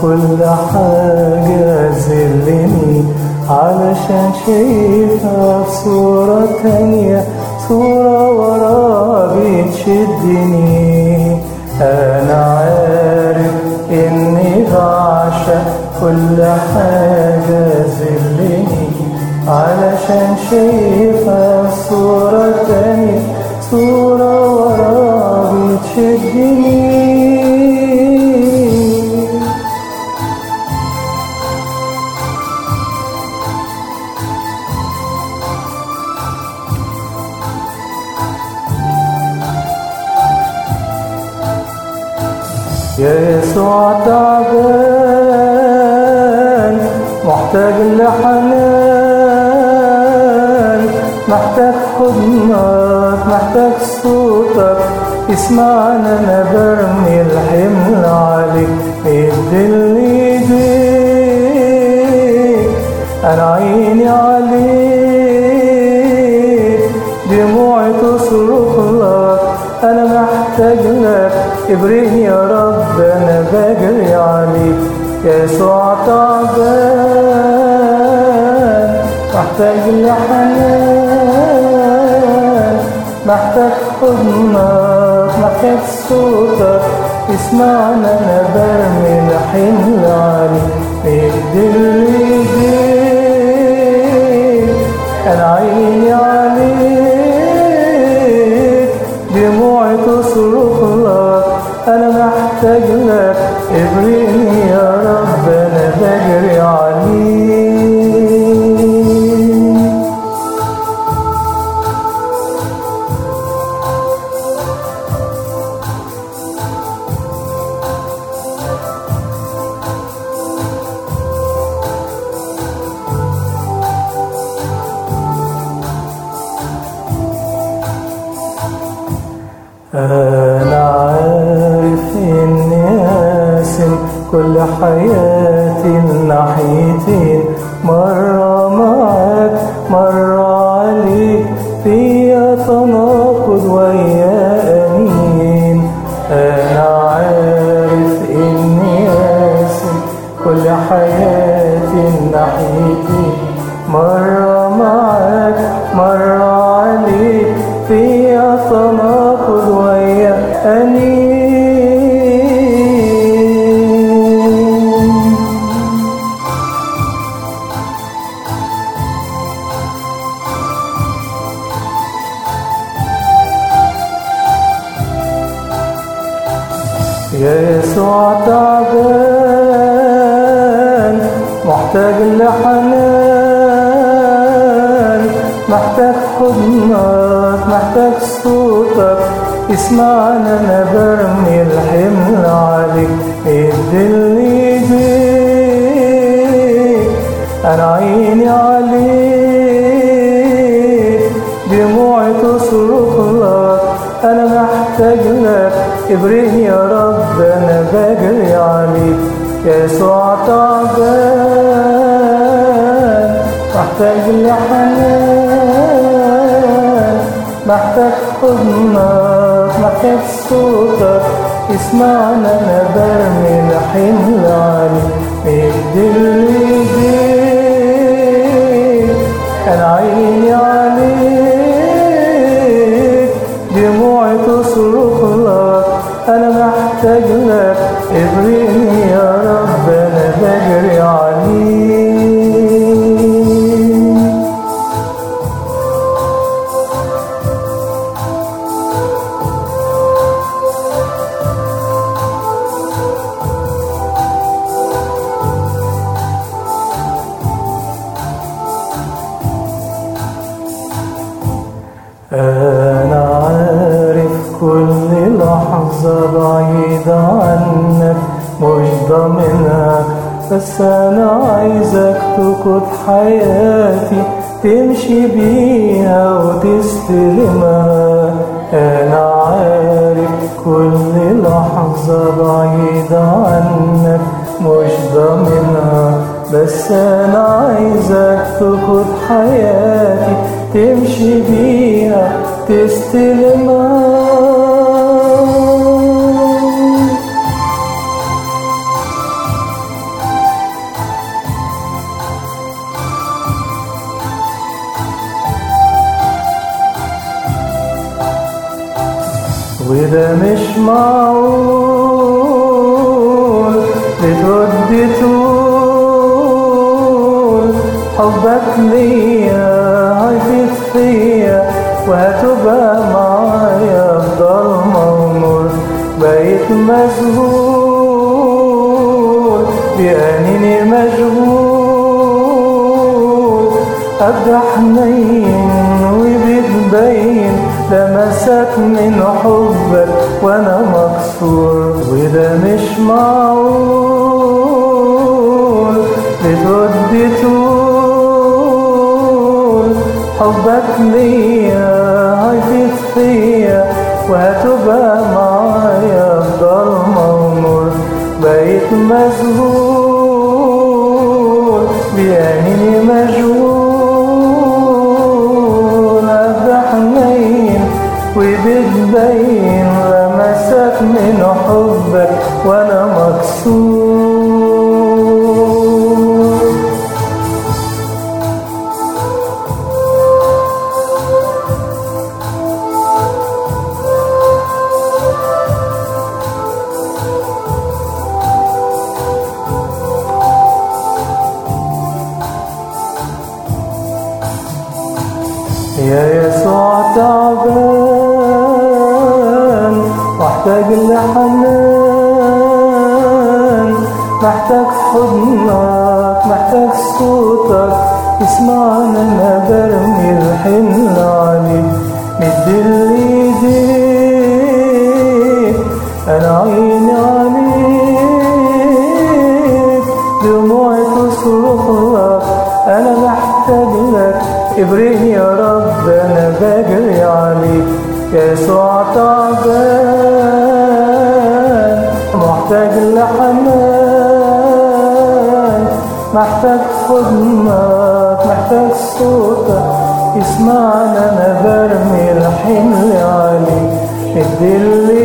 كل حاجة زلني علشان شايفها في صورة تانية صورة ورا بتشدني أنا عارف إني بعشق كل حاجة زلني علشان شايفها في صورة تانية صورة ورا بتشدني يا يسوع تعبان محتاج لحنان محتاج حضنك محتاج صوتك اسمعنا انا برمي الحمل عليك ادلني ايديك انا عيني عليك دموعي تصرخ لك انا محتاج لك ابرئني يا رب انا بجري عليك يا يسوع تعبان محتاج لحنان محتاج حضنك محتاج صوتك اسمعنا انا برمي الحمل عليك ادلني ايديك انا عيني عليك دموعي تصرخ لك انا محتاج لك ابرئني يا رب انا بجري عليك أنا عارف إني قاسم كل حياتي الناحيتين مرة معاك مرة عليك فيا تناقض ويا أنين أنا عارف إني قاسم كل حياتي الناحيتين مرة معاك مرة عليك فيا تناقض ويا أنين يا يسوع تعبان محتاج لحنان محتاج حضنك محتاج صوتك اسمعنا انا برمي الحمل عليك ادلني ايديك انا عيني عليك دموعي تصرخ لك انا محتاج لك ابرئني يا رب انا بجري عليك يا يسوع تعبان محتاج لحنان محتاج حضنك محتاج صوتك اسمعنا انا برمي الحمل عليك ادلني ايديك انا عيني عليك دموعي تصرخ لك انا محتاج لك ابرئني يا رب انا بجري عليك أنا عارف كل لحظة بعيدة عنك مش ضامنها بس أنا عايزك تقود حياتي تمشي بيها وتستلمها أنا عارف كل لحظة بعيدة عنك مش ضامنها بس أنا عايزك تقود حياتي تمشي بيها تستلمها وده مش معقول بترد تقول حبك ليا هيفيد فيا وهتبقى معايا في ضلمة ونور بقيت مشغول بأنيني مشغول أبقى حنين وبتبين لمسك من حبك وأنا مكسور وده مش معقول بترد تقول حبك ليا هيفيد فيا وهتبقى معايا في ضلمة ونور بقيت مشغول بأنيني مشغول أبقى حنين وبتبين لمسك من حبك وأنا مكسور يا يسوع تعبان محتاج لحنان محتاج حضنك محتاج صوتك اسمعنا انا برمي الحمل عليك مد ايديك انا عيني عليك دموعي تصرخ لك انا محتاج لك ابرئني يا رب انا بجري عليك يسوع تعبان محتاج لحنان محتاج حضنك محتاج صوتك اسمعنا انا برمي الحمل عليك ادي اللي